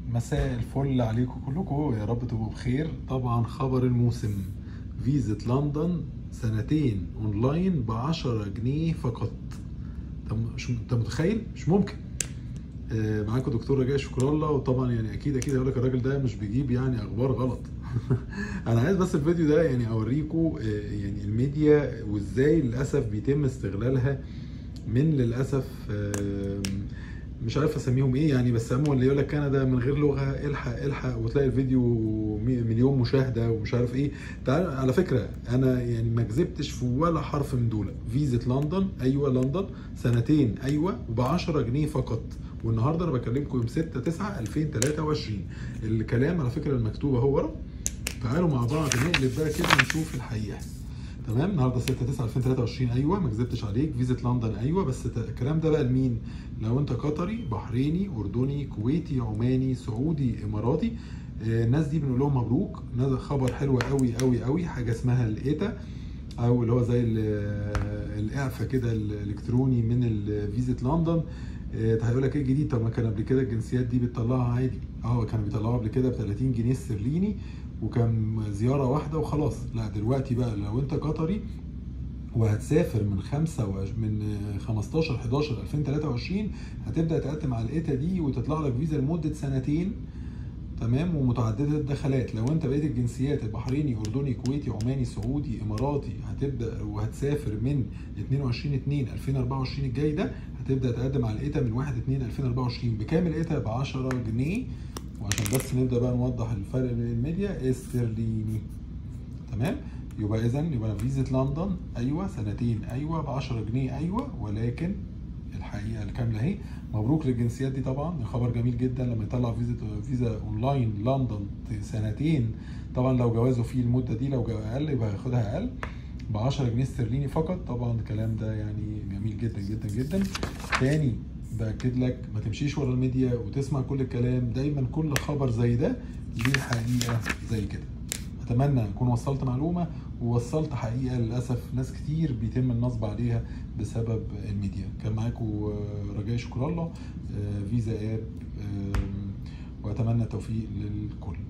مساء الفل عليكم كلكم يا رب تبقوا بخير طبعا خبر الموسم فيزا لندن سنتين اونلاين ب 10 جنيه فقط طب مش انت متخيل مش ممكن آه، معاكم دكتور رجاء شكر الله وطبعا يعني اكيد اكيد هقول لك الراجل ده مش بيجيب يعني اخبار غلط انا عايز بس الفيديو ده يعني اوريكم آه، يعني الميديا وازاي للاسف بيتم استغلالها من للاسف آم، مش عارف اسميهم ايه يعني بس عموما اللي يقول لك كندا من غير لغه الحق الحق وتلاقي الفيديو مي- مليون مشاهده ومش عارف ايه تعال على فكره انا يعني ما كذبتش في ولا حرف من دول فيزا لندن ايوه لندن سنتين ايوه وب 10 جنيه فقط والنهارده انا بكلمكم يوم 6 9 2023 الكلام على فكره المكتوب اهو ورا تعالوا مع بعض نقلب بقى كده ونشوف الحقيقه تمام النهارده 6 9 2023 ايوه ما كذبتش عليك فيزا لندن ايوه بس ت- الكلام ده بقى لمين؟ لو انت قطري بحريني اردني كويتي عماني سعودي اماراتي آه، الناس دي بنقول لهم مبروك نازل خبر حلو قوي قوي قوي حاجه اسمها الايتا او اللي هو زي ال- الاعفاء كده الالكتروني من الفيزا لندن آه، هيقول لك ايه جديد طب ما كان قبل كده الجنسيات دي بتطلعها عادي اه كانوا بيطلعوها قبل كده ب 30 جنيه استرليني وكان زياره واحده وخلاص لا دلوقتي بقى لو انت قطري وهتسافر من 5 و... من 15 11 2023 هتبدا تقدم على الايتا دي وتطلع لك فيزا لمده سنتين تمام ومتعدده الدخلات لو انت بقيت الجنسيات البحريني اردني كويتي عماني سعودي اماراتي هتبدا وهتسافر من 22 2 2024 الجاي ده هتبدا تقدم على الايتا من 1 2 2024 بكام الايتا ب 10 جنيه وعشان بس نبدا بقى نوضح الفرق بين الميديا استرليني تمام يبقى اذا يبقى فيزا لندن ايوه سنتين ايوه ب 10 جنيه ايوه ولكن الحقيقه الكامله اهي مبروك للجنسيات دي طبعا خبر جميل جدا لما يطلع فيزا فيزا اونلاين لندن سنتين طبعا لو جوازه فيه المده دي لو جا- اقل يبقى هياخدها اقل ب 10 جنيه استرليني فقط طبعا الكلام ده يعني جميل جدا جدا جدا تاني باكد لك ما تمشيش ورا الميديا وتسمع كل الكلام دايما كل خبر زي ده ليه حقيقه زي كده اتمنى اكون وصلت معلومه ووصلت حقيقه للاسف ناس كتير بيتم النصب عليها بسبب الميديا كان معاكم آه، رجاء شكر الله آه، فيزا اب آم، واتمنى التوفيق للكل